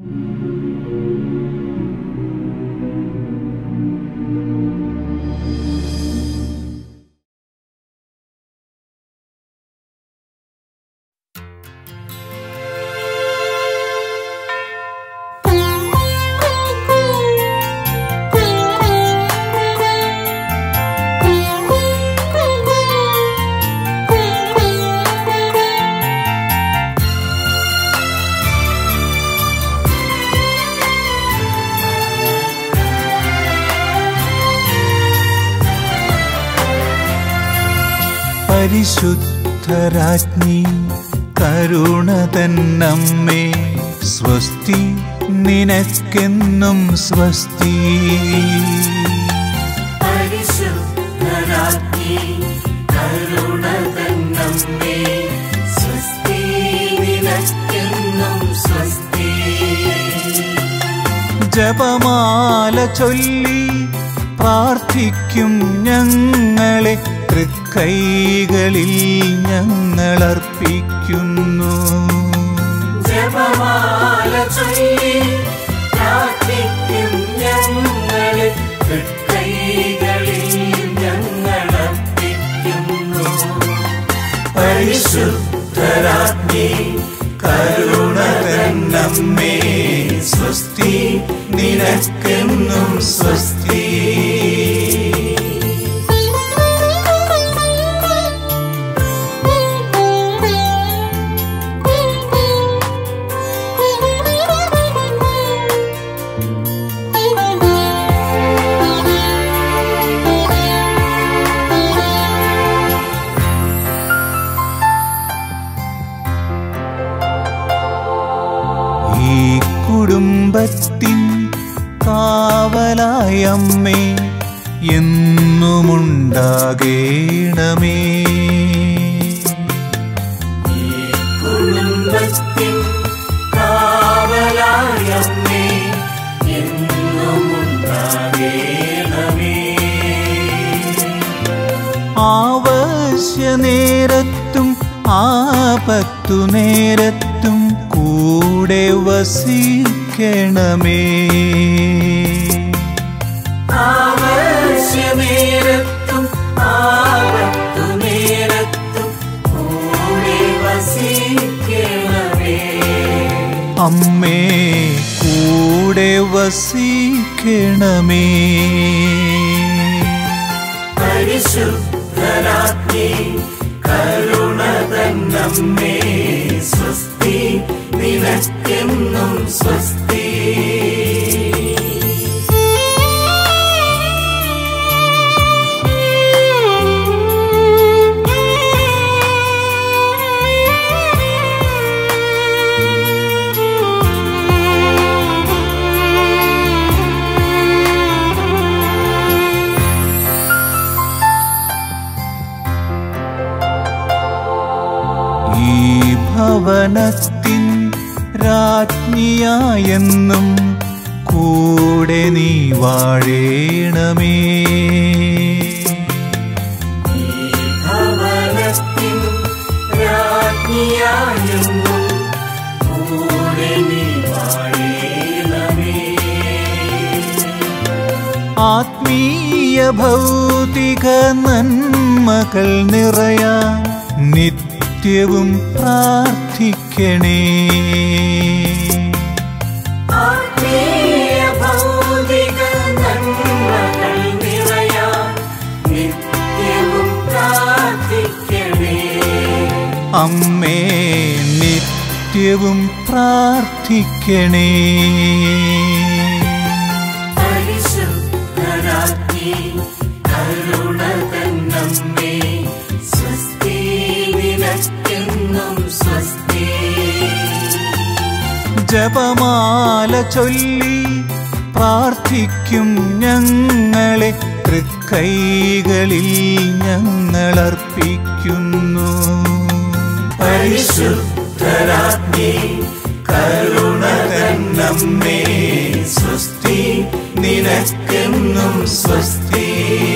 പരിശുദ്ധരാജ്ഞി കരുണ തന്നമ്മേ സ്വസ്തി നിനക്കെന്നും സ്വസ്തി പരിശുദ്ധരാജ്ഞി കരുണ തന്നമ്മേ സ്വസ്തി നിനക്കെന്നും സ്വസ്തി ജപമാല ചൊല്ലി പ്രാർത്ഥിക്കും ഞങ്ങളെ തൃക്കൈകളിൽ ഞങ്ങളർപ്പിക്കുന്നു ജപമാല ചൊല്ലി പ്രാർത്ഥിക്കും ഞങ്ങളെ തൃക്കൈകളിൽ ഞങ്ങളർപ്പിക്കുന്നു പരിശുദ്ധരാജ്ഞി കരുണ തന്നമ്മേ സ്വസ്തി നിനക്കെന്നും സ്വസ്തി ഈ കുടുംബത്തിൻ കാവലായമ്മേ എന്നുമുണ്ടാകേണമേ കുടുംബത്തിൻ കാവലായമ്മേ എന്നും ഉണ്ടാകേണമേ ആവശ്യ നേരത്തും ആപത്തു നേരത്തും കൂടെ വസിക്കണമേ ആവശ്യമേരത്തും ആപത്തു നേരത്തും കൂടെ വസിക്കണമേ അമ്മേ കൂടെ വസിക്കണമേ പരിശുദ്ധരാജ്ഞി കരുണ തന്നമ്മേ സ്വസ്തി നിനക്കെന്നും സ്വസ്തി ഈ ഭവനത്തിൻ രാജ്ഞിയായെന്നും കൂടെ നീ വാഴേണമേ ഭവനത്തിൻ രാജ്ഞിയായെന്നും കൂടെ നീ വാഴേണമേ ആത്മീയ ഭൗതിക നന്മകൾ നിറയാൻ നിത്യവും പ്രാർത്ഥിക്കണേ ആത്മീയ ഭൗതിക നന്മകൾ നിറയാൻ നിത്യവും പ്രാർത്ഥിക്കണേ അമ്മേ നിത്യവും പ്രാർത്ഥിക്കണേ പരിശുദ്ധരാജ്ഞി കരുണ തന്നമ്മേ സ്വസ്തി നിനക്കെന്നും സ്വസ്തി ജപമാല ചൊല്ലി പ്രാർത്ഥിക്കും ഞങ്ങളെ തൃക്കൈകളിൽ ഞങ്ങളർപ്പിക്കുന്നു പരിശുദ്ധരാജ്ഞി കരുണ തന്നമ്മേ സ്വസ്തി നിനക്കെന്നും സ്വസ്തി